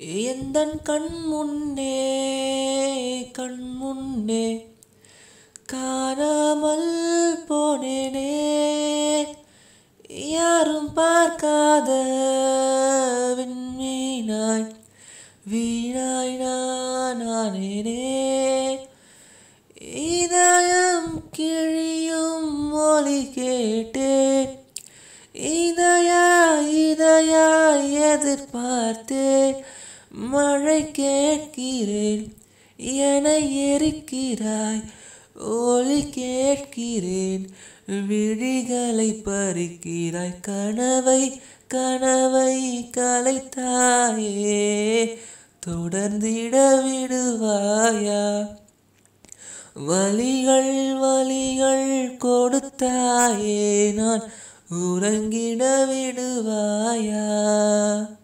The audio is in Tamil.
எந்தன் கண் முன்னே கண் முன்னே காணாமல் போனேனே யாரும் பார்க்காத விண்மீனாய் வீணாய் நான் ஆனேனே இதயம் கிழியும் ஒலி கேட்டேன் இதயா இதயா எதிர்பார்த்தேன் மழை கேட்கிறேன் என எரிக்கிறாய் ஒலி கேட்கிறேன் விழிகளை பறிக்கிறாய் கனவை கனவை கலைத்தாயே தொடர்ந்திட விடுவாயா வலிகள் வலிகள் கொடுத்தாயே நான் உறங்கிட விடுவாயா